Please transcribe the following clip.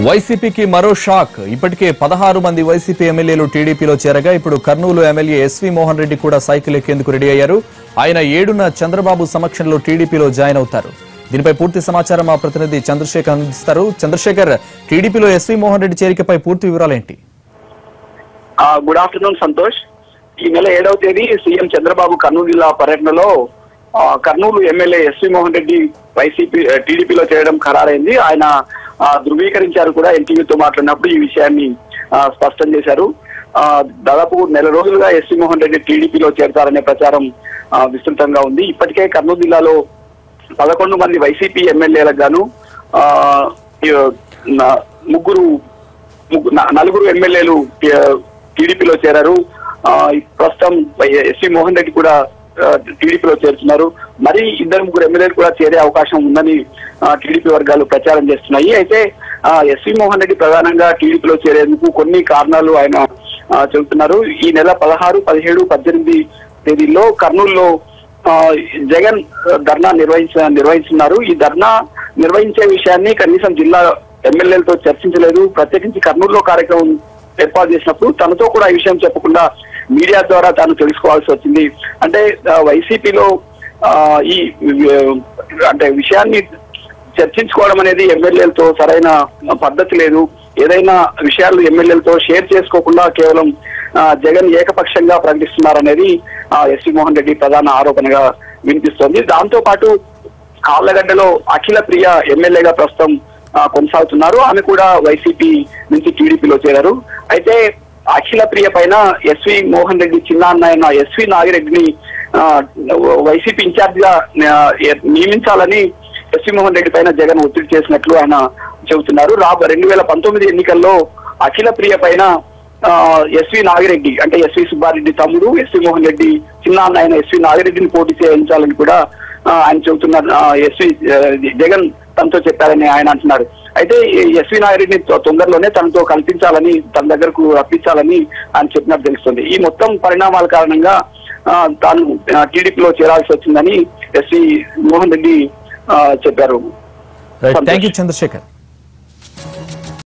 వైసీపీకి మరో షాక్ ఇప్పటికే పదహారు మంది వైసీపీ ఎమ్మెల్యేలు టీడీపీలో చేరగా ఇప్పుడు కర్నూలు ఎమ్మెల్యే ఎస్వి మోహన్ రెడ్డి కూడా సైకిల్ ఎక్కేందుకు రెడీ అయ్యారు ఆయన ఏడున చంద్రబాబు సమక్షంలో టీడీపీలో జాయిన్ అవుతారు దీనిపై పూర్తి సమాచారం మా ప్రతినిధి చంద్రశేఖర్ అందిస్తారు చంద్రశేఖర్ టీడీపీలో ఎస్వి మోహన్ రెడ్డి చేరికపై పూర్తి వివరాలేంటి ఆ, గుడ్ ఆఫ్టర్నూన్ సంతోష్ ఈ నెల ఏడవ తేదీ సీఎం చంద్రబాబు కర్నూలు జిల్లా పర్యటనలో ఆ, Kurnool MLA SV Mohan Reddy YCP ఆ, టీడీపీలో చేయడం ఖరారైంది ఆయన ఆ, ధృవీకరించారు కూడా ఎన్టీవీతో మాట్లాడినప్పుడు ఈ విషయాన్ని ఆ, స్పష్టం చేశారు ఆ, దాదాపు నెల రోజులుగా ఎస్వి మోహన్ రెడ్డి టీడీపీలో చేరతారనే ప్రచారం ఆ, విస్తృతంగా ఉంది ఇప్పటికే కర్నూలు జిల్లాలో పదకొండు మంది వైసీపీ ఎమ్మెల్యేలకు గాను ఆ, ఈ, నా- ముగ్గురు ముగ్గు- న- నలుగురు ఎమ్మెల్యేలు టీడీపీలో చేరారు ఆ, ఈ ప్రస్తుతం ఎస్వి మోహన్ రెడ్డి కూడా టీడీపీలో చేరుతున్నారు మరి ఇద్దరు ముగ్గురు ఎమ్మెల్యేలు కూడా చేరే అవకాశం ఉందని టీడీపీ వర్గాలు ప్రచారం చేస్తున్నాయి అయితే ఆ, ఎస్వి మోహన్ రెడ్డి ప్రధానంగా టీడీపీలో చేరేందుకు కొన్ని కారణాలు ఆయన ఆ, చెబుతున్నారు ఈ నెల పదహారు పదిహేడు పద్దెనిమిది తేదీల్లో కర్నూలులో ఆ, జగన్ ధర్నా నిర్వహించ నిర్వహిస్తున్నారు ఈ ధర్నా నిర్వహించే విషయాన్ని కనీసం జిల్లా ఎమ్మెల్యేలతో చర్చించలేదు ప్రత్యేకించి కర్నూలులో కార్యక్రమం ఏర్పాటు చేసినప్పుడు తనతో కూడా ఈ విషయం చెప్పకుండా మీడియా ద్వారా తాను తెలుసుకోవాల్సి వచ్చింది అంటే ఆ, వైసీపీలో ఆ, ఈ ఆ, అంటే విషయాన్ని చర్చించుకోవడం అనేది ఎమ్మెల్యేలతో సరైన పద్ధతి లేదు ఏదైనా విషయాలు ఎమ్మెల్యేలతో షేర్ చేసుకోకుండా కేవలం ఆ, జగన్ ఏకపక్షంగా ప్రకటిస్తున్నారనేది ఆ, ఎస్వి మోహన్ రెడ్డి ప్రధాన ఆరోపణగా వినిపిస్తోంది దాంతో పాటు ఆళ్లగడ్డలో అఖిల ప్రియ ఎమ్మెల్యేగా ప్రస్తుతం ఆ, కొనసాగుతున్నారు ఆమె కూడా వైసీపీ నుంచి టీడీపీలో చేరారు అయితే అఖిల ప్రియ పైన ఎస్వి మోహన్ రెడ్డి చిన్న అన్నయ్య ఎస్వి నాగిరెడ్డిని ఆ, వైసీపీ ఇన్ఛార్జ్ గా ఆ, నియమించాలని ఎస్వి మోహన్ రెడ్డి పైన జగన్ ఒత్తిడి చేసినట్లు ఆయన చెబుతున్నారు రా రెండు వేల పంతొమ్మిది ఎన్నికల్లో అఖిల ప్రియ పైన ఆ, ఎస్వి నాగిరెడ్డి అంటే ఎస్వి సుబ్బారెడ్డి తమ్ముడు ఎస్వి మోహన్ రెడ్డి చిన్న అన్న ఆయన ఎస్వి నాగిరెడ్డిని పోటీ చేయించాలని కూడా ఆ, ఆయన చెబుతున్నారు ఆ, ఎస్వి ఆ, జగన్ తనతో చెప్పారని ఆయన అంటున్నారు అయితే ఈ ఎస్వి నాగిరెడ్డిని తొ- తొందరలోనే తనతో కల్పించాలని తన దగ్గరకు రప్పించాలని ఆయన చెప్పినట్టు తెలుస్తుంది ఈ మొత్తం పరిణామాల కారణంగా ఆ, తాను టీడీపీలో చేరాల్సి వచ్చిందని ఎస్వి మోహన్ రెడ్డి ఆ, చెప్పారు థ్యాంక్ యూ చంద్రశేఖర్